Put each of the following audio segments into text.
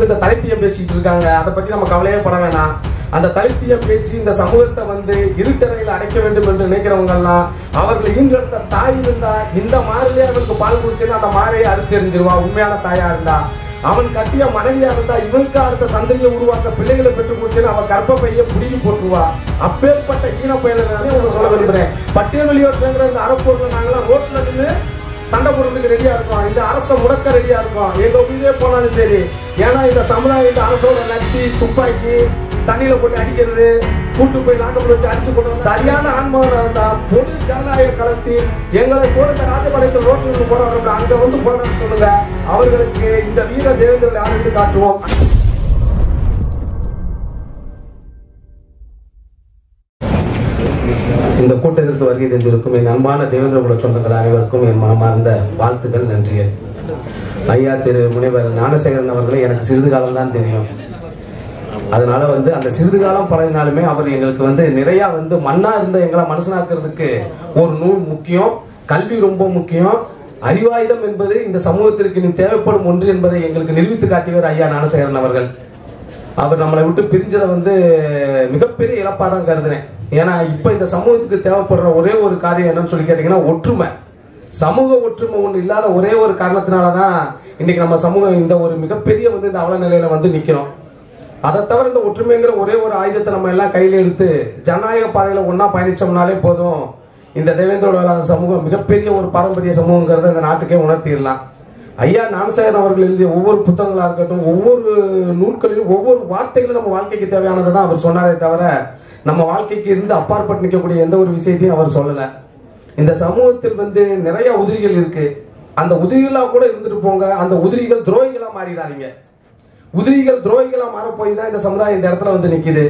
இந்த தலைப்பியம் பேசிட்டு இருக்காங்க அதை பத்தி நம்ம கவலையே பட வேணாம் அந்த தலைப்பியம் பேசி இந்த சமூகத்தை வந்து இருட்டறையில் அடைக்க வேண்டும் என்று நினைக்கிறவங்க எல்லாம் அவர்கள் ஈன்றெடுத்த தாய் இருந்தா இந்த மாறிலே அவனுக்கு பால் கொடுத்தேன்னு அந்த மாறையை அறுத்து எறிஞ்சிருவா உண்மையான தாயா இருந்தா அவன் கட்டிய மனைவியா இருந்தா இவனுக்கு அடுத்த சந்ததியை உருவாக்க பிள்ளைகளை பெற்றுக் கொடுத்தேன்னு அவன் கர்ப்பப்பைய புடிங்கி போட்டுருவா அப்பேற்பட்ட ஈன பயிலானே உங்களுக்கு சொல்ல விரும்புறேன் பட்டியல் வெளியோட்டுங்கிற இந்த அறப்பொருள் நாங்களாம் ரோட்ல நின்று சண்டை போடுறதுக்கு ரெடியா இருக்கோம் இந்த அரசை முடக்க ரெடியா இருக்கோம் எங்க உயிரே போனாலும் சரி ஏன்னா இந்த சமுதாயம் இந்த அரசோட நச்சு துப்பாக்கி தண்ணியில போட்டு அடிக்கிறது கூட்டு போய் லாக்கப்பில் வச்சு அடிச்சு கொண்டு சரியான ஆன்மாவனா இருந்தா பொது ஜனநாயக களத்தில் எங்களை போல இந்த ராஜபாளையத்தில் ரோட்டில் இருந்து போறவர்கள் அங்க வந்து போறான்னு சொல்லுங்க அவர்களுக்கு இந்த வீர தேவேந்திரர்கள் யார் என்று காட்டுவோம் இந்த கூட்டத்திற்கு வருகை தந்திருக்கும் என் அன்பான தேவேந்திர குல சொந்தங்கள் அனைவருக்கும் என் மனமார்ந்த வாழ்த்துக்கள் நன்றிகள் ஐயா திரு முனைவர் ஞானசேகரன் அவர்களை எனக்கு சிறிது காலம் தான் தெரியும் அதனால வந்து அந்த சிறிது காலம் பழகினாலுமே அவர் எங்களுக்கு வந்து நிறைய வந்து மண்ணா இருந்த எங்களை மனசனாக்குறதுக்கு ஒரு நூல் முக்கியம் கல்வி ரொம்ப முக்கியம் அறிவாயுதம் என்பது இந்த சமூகத்திற்கு இனி தேவைப்படும் ஒன்று என்பதை எங்களுக்கு நிரூபித்து காட்டியவர் ஐயா ஞானசேகரன் அவர்கள் அவர் நம்மளை விட்டு பிரிஞ்சதை வந்து மிகப்பெரிய இழப்பா தான் கருதுனேன் ஏன்னா இப்ப இந்த சமூகத்துக்கு தேவைப்படுற ஒரே ஒரு காரியம் என்னன்னு சொல்லி கேட்டீங்கன்னா ஒற்றுமை சமூக ஒற்றுமை ஒண்ணு இல்லாத ஒரே ஒரு காரணத்தினாலதான் இன்னைக்கு நம்ம சமூகம் இந்த ஒரு மிகப்பெரிய வந்து இந்த அவல நிலையில வந்து நிக்கிறோம் அதை தவிர இந்த ஒற்றுமைங்கிற ஒரே ஒரு ஆயுதத்தை நம்ம எல்லாம் கையில எடுத்து ஜனநாயக பாதையில ஒன்னா பயணிச்சோம்னாலே போதும் இந்த தேவேந்திரோட வேளாண் சமூகம் மிகப்பெரிய ஒரு பாரம்பரிய சமூகங்கிறத இந்த நாட்டுக்கே உணர்த்திடலாம் ஐயா ஞானசேகரன் அவர்கள் எழுதிய ஒவ்வொரு புத்தகங்களா இருக்கட்டும் ஒவ்வொரு நூல்களிலும் ஒவ்வொரு வார்த்தைகளும் நம்ம வாழ்க்கைக்கு தேவையானதை தான் அவர் சொன்னாரே தவிர நம்ம வாழ்க்கைக்கு இருந்து அப்பாற்பட்டு நிற்கக்கூடிய எந்த ஒரு விஷயத்தையும் அவர் சொல்லல இந்த சமூகத்தில் வந்து நிறைய உதிரிகள் இருக்கு அந்த உதிரிகளா கூட இருந்துட்டு போங்க அந்த உதிரிகள் துரோகிகளா மாறிடாதீங்க உதிரிகள் துரோகிகளா மாற போய் தான் இந்த சமுதாயம் இந்த இடத்துல வந்து நிக்குது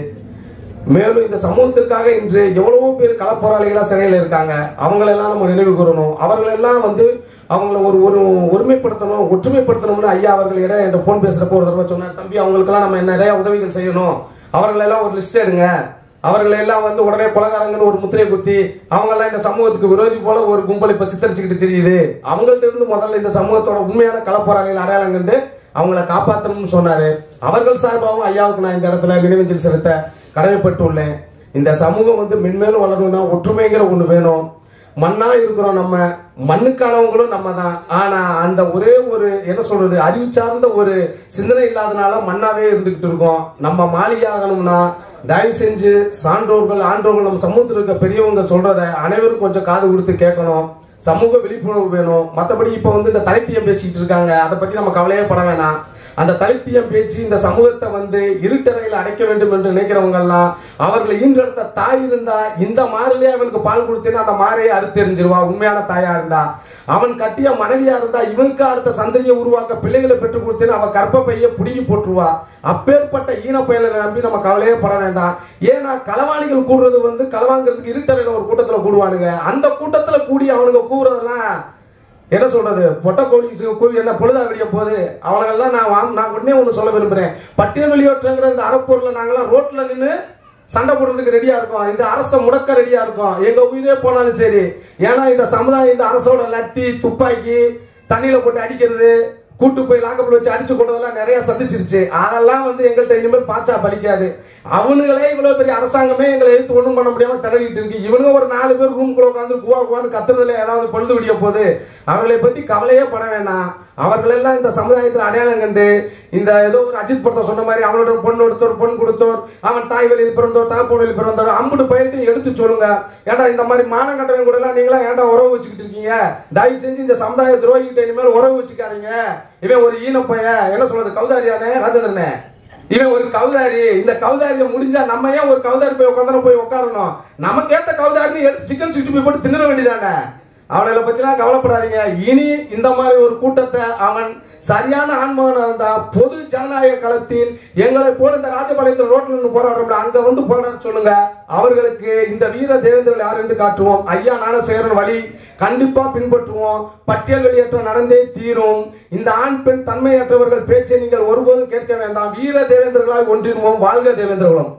மேலும் இந்த சமூகத்திற்காக இன்று எவ்வளவோ பேர் களப்போராளிகளா சிறையில் இருக்காங்க அவங்களெல்லாம் நம்ம நினைவு கூறணும் அவர்களெல்லாம் வந்து அவங்கள ஒரு ஒரு ஒருமைப்படுத்தணும் ஒற்றுமைப்படுத்தணும்னு ஐயா அவர்கள் இடம் என்ற போன் பேசுறப்போ ஒரு தடவை சொன்னார் தம்பி அவங்களுக்கெல்லாம் நம்ம நிறைய உதவிகள் செய்யணும் அவர்களெல்லாம் ஒரு லிஸ்ட் எடுங்க அவர்கள் எல்லாம் வந்து உடனே கொலகாரங்கன்னு ஒரு முத்திரை குத்தி அவங்க எல்லாம் இந்த சமூகத்துக்கு விரோதி போல ஒரு கும்பல் இப்ப சித்தரிச்சுக்கிட்டு தெரியுது அவங்கள்ட்ட இருந்து முதல்ல இந்த சமூகத்தோட உண்மையான களப்போராளிகள் அடையாளம் கண்டு அவங்கள காப்பாற்றணும்னு சொன்னாரு அவர்கள் சார்பாகவும் ஐயாவுக்கு நான் இந்த இடத்துல நினைவஞ்சல் செலுத்த கடமைப்பட்டுள்ளேன் இந்த சமூகம் வந்து மென்மேலும் வளரணும்னா ஒற்றுமைங்கிற ஒண்ணு வேணும் மண்ணா இருக்கிறோம் நம்ம மண்ணுக்கானவங்களும் நம்ம தான் ஆனா அந்த ஒரே ஒரு என்ன சொல்றது அறிவு சார்ந்த ஒரு சிந்தனை இல்லாதனால மண்ணாவே இருந்துகிட்டு இருக்கோம் நம்ம மாளிகை ஆகணும்னா தயவு செஞ்சு சான்றோர்கள் ஆன்றோர்கள் நம்ம சமூகத்தில் இருக்க பெரியவங்க சொல்றத அனைவரும் கொஞ்சம் காது கொடுத்து கேட்கணும் சமூக விழிப்புணர்வு வேணும் மத்தபடி இப்ப வந்து இந்த தலைப்பியம் பேசிட்டு இருக்காங்க அதை பத்தி நம்ம கவலையே பட வேணாம் அந்த தலைப்பியம் பேசி இந்த சமூகத்தை வந்து இருட்டறையில் அடைக்க வேண்டும் என்று நினைக்கிறவங்க எல்லாம் அவர்கள் ஈன்றெடுத்த தாய் இருந்தா இந்த மாறிலே அவனுக்கு பால் கொடுத்தேன்னு அந்த மாறையை அறுத்து எறிஞ்சிருவா உண்மையான தாயா இருந்தா அவன் கட்டிய மனைவியா இருந்தா இவனுக்கு அடுத்த சந்ததியை உருவாக்க பிள்ளைகளை பெற்றுக் கொடுத்தேன்னு அவன் கர்ப்பப்பைய புடுங்கி போட்டுருவா அப்பேற்பட்ட ஈன பயலை நம்பி நம்ம கவலையே பட வேண்டாம் ஏன்னா களவாணிகள் கூடுறது வந்து களவாங்கிறதுக்கு இருட்டறையில ஒரு கூட்டத்துல கூடுவானுங்க அந்த கூட்டத்துல கூடி அவனுங்க கூடுறதெல்லாம் என்ன சொல்றது பொட்ட கோழி கூவி என்ன பொழுதா விடிய போது அவங்களெல்லாம் நான் வாங்க நான் உடனே ஒண்ணு சொல்ல விரும்புறேன் பட்டியல் வெளியோட்டுங்கிற இந்த அறப்பொருளை நாங்களாம் ரோட்ல நின்று சண்டை போடுறதுக்கு ரெடியா இருக்கோம் இந்த அரசை முடக்க ரெடியா இருக்கோம் எங்க உயிரே போனாலும் சரி ஏன்னா இந்த சமுதாயம் இந்த அரசோட லத்தி துப்பாக்கி தண்ணியில போட்டு அடிக்கிறது கூட்டு போய் லாக்கப்பில் வச்சு அடிச்சு கொண்டதெல்லாம் நிறைய சந்திச்சிருச்சு அதெல்லாம் வந்து எங்கள்கிட்ட இனிமேல் பாச்சா பலிக்காது அவனுங்களே இவ்வளவு பெரிய அரசாங்கமே எங்களை எடுத்து ஒண்ணும் பண்ண முடியாம திணறிட்டு இருக்கு இவனுங்க ஒரு நாலு பேர் ரூம்குள்ள உட்காந்து குவா குவான்னு கத்துறதுல ஏதாவது பொழுது விடிய போகுது அவர்களை பத்தி கவலையே பட வேண்டாம் அவர்கள் எல்லாம் இந்த சமுதாயத்தில் அடையாளம் கண்டு இந்த ஏதோ ஒரு அஜித் படத்தை சொன்ன மாதிரி அவனோட பொண்ணு எடுத்தோர் பொன் கொடுத்தோர் அவன் தாய் வழியில் பிறந்தோர் தாய் வழியில் பிறந்தோர் அம்புட்டு பயிர்ட்டு எடுத்து சொல்லுங்க ஏன்டா இந்த மாதிரி மானம் கட்டவன் கூட எல்லாம் நீங்களா ஏன்டா உறவு வச்சுக்கிட்டு இருக்கீங்க தயவு செஞ்சு இந்த சமுதாய துரோகிகிட்ட இனிமேல் உறவு வச்சுக்காதீங்க இவன் ஒரு ஈனப்பைய என்ன சொல்றது கௌதாரியானே ராஜேந்திரனே இவன் ஒரு கவுதாரி இந்த கவுதாரிய முடிஞ்சா நம்ம ஏன் ஒரு கவுதாரி போய் உட்காந்து போய் உட்காரணும் நமக்கேத்த கவுதாரின்னு எடுத்து சிக்கன் சிக்ஸ்டி ஃபைவ் போட்டு தின்னுற வேண்டியதானே அவனை பத்திலாம் கவலைப்படாதீங்க இனி இந்த மாதிரி ஒரு கூட்டத்தை அவன் சரியான ஆன்மகனா இருந்தா பொது ஜனநாயக களத்தில் எங்களை போல இந்த ராஜபாளையத்தில் ரோட்ல நின்று போராடுறோம்ல அங்க வந்து போராட சொல்லுங்க அவர்களுக்கு இந்த வீர தேவேந்திரர்கள் யார் என்று காட்டுவோம் ஐயா ஞானசேகரன் வழி கண்டிப்பா பின்பற்றுவோம் பட்டியல் வெளியேற்றம் நடந்தே தீரும் இந்த ஆண் பெண் தன்மையற்றவர்கள் பேச்சை நீங்கள் ஒருபோதும் கேட்க வேண்டாம் வீர தேவேந்திரர்களாய் ஒன்றிடுவோம் வாழ்க தேவேந்திரகுலம்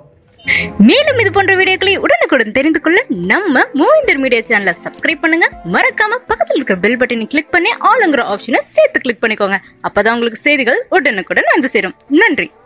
மேலும் இது போன்ற வீடியோக்களை உடனுக்குடன் தெரிந்து கொள்ள நம்ம மூவிந்தர் மீடியா சேனலை சப்ஸ்கிரைப் பண்ணுங்க மறக்காம பக்கத்தில் இருக்கிற பெல் பட்டனை கிளிக் பண்ணி ஆளுங்கிற ஆப்ஷனை சேர்த்து கிளிக் பண்ணிக்கோங்க அப்பதான் உங்களுக்கு செய்திகள் உடனுக்குடன் வந்து சேரும் நன்றி